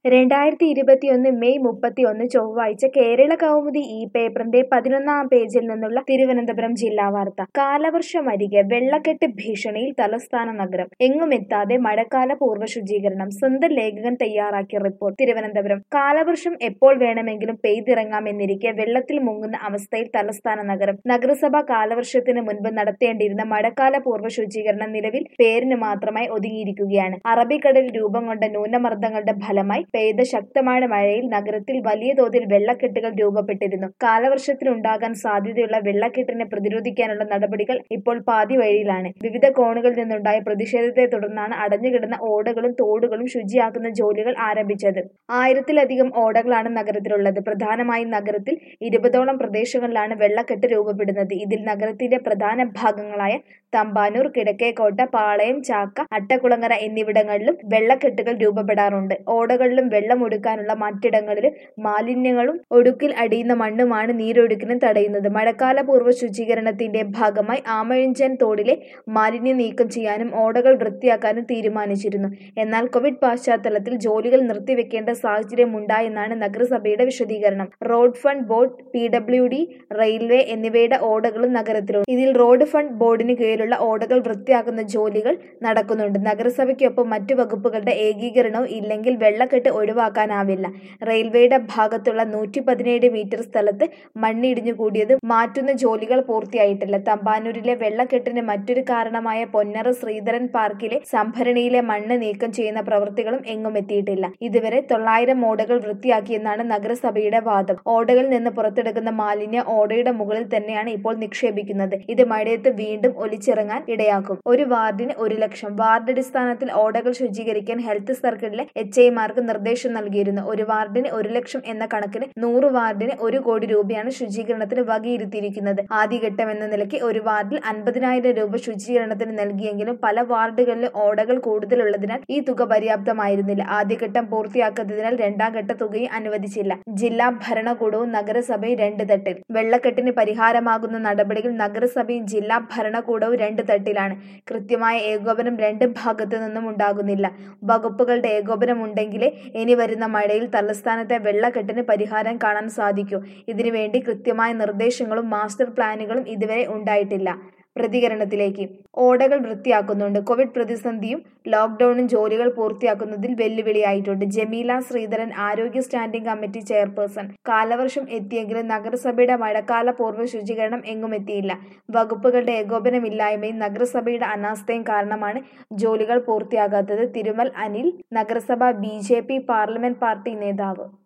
രണ്ടായിരത്തി ഇരുപത്തിയൊന്ന് മെയ് മുപ്പത്തിയൊന്ന് ചൊവ്വാഴ്ച കേരള കൗമുദി ഈ പേപ്പറിന്റെ പതിനൊന്നാം പേജിൽ നിന്നുള്ള തിരുവനന്തപുരം ജില്ലാ വാർത്ത കാലവർഷമരികെ വെള്ളക്കെട്ട് ഭീഷണിയിൽ തലസ്ഥാന നഗരം എങ്ങുമെത്താതെ മഴക്കാല പൂർവ്വ ശുചീകരണം സ്വന്തം ലേഖകൻ തയ്യാറാക്കിയ റിപ്പോർട്ട് തിരുവനന്തപുരം കാലവർഷം എപ്പോൾ വേണമെങ്കിലും പെയ്തിറങ്ങാമെന്നിരിക്കെ വെള്ളത്തിൽ മുങ്ങുന്ന അവസ്ഥയിൽ തലസ്ഥാന നഗരം നഗരസഭ കാലവർഷത്തിന് മുൻപ് നടത്തേണ്ടിയിരുന്ന മഴക്കാല പൂർവ്വ ശുചീകരണം നിലവിൽ പേരിന് മാത്രമായി ഒതുങ്ങിയിരിക്കുകയാണ് അറബിക്കടലിൽ രൂപം കൊണ്ട ന്യൂനമർദ്ദങ്ങളുടെ ഫലമായി പെയ്ത ശക്തമായ മഴയിൽ നഗരത്തിൽ വലിയ തോതിൽ വെള്ളക്കെട്ടുകൾ രൂപപ്പെട്ടിരുന്നു കാലവർഷത്തിലുണ്ടാകാൻ സാധ്യതയുള്ള വെള്ളക്കെട്ടിനെ പ്രതിരോധിക്കാനുള്ള നടപടികൾ ഇപ്പോൾ പാതി വഴിയിലാണ് വിവിധ കോണുകളിൽ നിന്നുണ്ടായ പ്രതിഷേധത്തെ തുടർന്നാണ് അടഞ്ഞുകിടന്ന ഓടകളും തോടുകളും ശുചിയാക്കുന്ന ജോലികൾ ആരംഭിച്ചത് ആയിരത്തിലധികം ഓടകളാണ് നഗരത്തിലുള്ളത് പ്രധാനമായും നഗരത്തിൽ ഇരുപതോളം പ്രദേശങ്ങളിലാണ് വെള്ളക്കെട്ട് രൂപപ്പെടുന്നത് ഇതിൽ നഗരത്തിന്റെ പ്രധാന ഭാഗങ്ങളായ തമ്പാനൂർ കിഴക്കേക്കോട്ട പാളയം ചാക്ക അട്ടക്കുളങ്ങര എന്നിവിടങ്ങളിലും വെള്ളക്കെട്ടുകൾ രൂപപ്പെടാറുണ്ട് ഓടകളിലും വെള്ളം ഒടുക്കാനുള്ള മറ്റിടങ്ങളിലും മാലിന്യങ്ങളും ഒടുക്കിൽ അടിയുന്ന മണ്ണുമാണ് നീരൊഴുക്കിന് തടയുന്നത് മഴക്കാല പൂർവ്വ ശുചീകരണത്തിന്റെ ഭാഗമായി ആമഴിഞ്ചൻ തോടിലെ മാലിന്യം നീക്കം ചെയ്യാനും ഓടകൾ വൃത്തിയാക്കാനും തീരുമാനിച്ചിരുന്നു എന്നാൽ കോവിഡ് പശ്ചാത്തലത്തിൽ ജോലികൾ നിർത്തിവെക്കേണ്ട സാഹചര്യം ഉണ്ടായെന്നാണ് നഗരസഭയുടെ വിശദീകരണം road fund board P W D railway എന്നിവയുടെ ഓടകളും നഗരത്തിലുണ്ട് ഇതിൽ റോഡ് ഫണ്ട് ബോർഡിന് കീഴിലുള്ള ഓടകൾ വൃത്തിയാക്കുന്ന ജോലികൾ നടക്കുന്നുണ്ട് നഗരസഭയ്ക്കൊപ്പം മറ്റു വകുപ്പുകളുടെ ഏകീകരണവും ഇല്ലെങ്കിൽ വെള്ളക്കെട്ട് ഒഴിവാക്കാനാവില്ല റെയിൽവേയുടെ ഭാഗത്തുള്ള നൂറ്റി പതിനേഴ് മീറ്റർ സ്ഥലത്ത് മണ്ണിടിഞ്ഞു കൂടിയത് മാറ്റുന്ന ജോലികൾ പൂർത്തിയായിട്ടില്ല തമ്പാനൂരിലെ വെള്ളക്കെട്ടിന് മറ്റൊരു കാരണമായ പൊന്നറ ശ്രീധരൻ പാർക്കിലെ സംഭരണിയിലെ മണ്ണ് നീക്കം ചെയ്യുന്ന പ്രവൃത്തികളും എങ്ങും എത്തിയിട്ടില്ല ഇതുവരെ തൊള്ളായിരം ഓടകൾ വൃത്തിയാക്കിയെന്നാണ് നഗരസഭയുടെ വാദം ഓടകളിൽ നിന്ന് പുറത്തെടുക്കുന്ന മാലിന്യ ഓടയുടെ മുകളിൽ തന്നെയാണ് ഇപ്പോൾ നിക്ഷേപിക്കുന്നത് ഇത് മഴയത്ത് വീണ്ടും ഒലിച്ചിറങ്ങാൻ ഇടയാക്കും ഒരു വാർഡിന് ഒരു ലക്ഷം വാർഡ് അടിസ്ഥാനത്തിൽ ഓടകൾ ശുചീകരിക്കാൻ ഹെൽത്ത് സർക്കിളിലെ എച്ച് ഐമാർക്ക് നിർദ്ദേശം നൽകിയിരുന്നു ഒരു വാർഡിന് ഒരു ലക്ഷം എന്ന കണക്കിന് നൂറ് വാർഡിന് ഒരു കോടി രൂപയാണ് ശുചീകരണത്തിന് വകയിരുത്തിയിരിക്കുന്നത് ആദ്യഘട്ടം എന്ന നിലയ്ക്ക് ഒരു വാർഡിൽ അൻപതിനായിരം രൂപ ശുചീകരണത്തിന് നൽകിയെങ്കിലും പല വാർഡുകളിലും ഓടകൾ കൂടുതലുള്ളതിനാൽ ഈ തുക പര്യാപ്തമായിരുന്നില്ല ആദ്യഘട്ടം പൂർത്തിയാക്കാത്തതിനാൽ രണ്ടാം ഘട്ട തുകയും അനുവദിച്ചില്ല ജില്ലാ ഭരണകൂടവും നഗരസഭയും രണ്ട് തട്ടിൽ വെള്ളക്കെട്ടിന് പരിഹാരമാകുന്ന നടപടികൾ നഗരസഭയും ജില്ലാ ഭരണകൂടവും രണ്ട് തട്ടിലാണ് കൃത്യമായ ഏകോപനം രണ്ട് ഭാഗത്തു നിന്നും ഉണ്ടാകുന്നില്ല വകുപ്പുകളുടെ ഏകോപനം ഉണ്ടെങ്കിലേ ഇനി വരുന്ന മഴയിൽ തലസ്ഥാനത്തെ വെള്ളക്കെട്ടിന് പരിഹാരം കാണാൻ സാധിക്കൂ ഇതിനുവേണ്ടി കൃത്യമായ നിർദ്ദേശങ്ങളും മാസ്റ്റർ പ്ലാനുകളും ഇതുവരെ ഉണ്ടായിട്ടില്ല പ്രതികരണത്തിലേക്ക് ഓടകൾ വൃത്തിയാക്കുന്നുണ്ട് കോവിഡ് പ്രതിസന്ധിയും ലോക്ക്ഡൌണും ജോലികൾ പൂർത്തിയാക്കുന്നതിൽ വെല്ലുവിളിയായിട്ടുണ്ട് ജമീല ശ്രീധരൻ ആരോഗ്യ സ്റ്റാൻഡിംഗ് കമ്മിറ്റി ചെയർപേഴ്സൺ കാലവർഷം എത്തിയെങ്കിലും നഗരസഭയുടെ മഴക്കാല പൂർവ്വ ശുചീകരണം എങ്ങും എത്തിയില്ല വകുപ്പുകളുടെ ഏകോപനമില്ലായ്മയും നഗരസഭയുടെ അനാസ്ഥയും കാരണമാണ് ജോലികൾ പൂർത്തിയാകാത്തത് തിരുമൽ അനിൽ നഗരസഭ ബി പാർലമെന്റ് പാർട്ടി നേതാവ്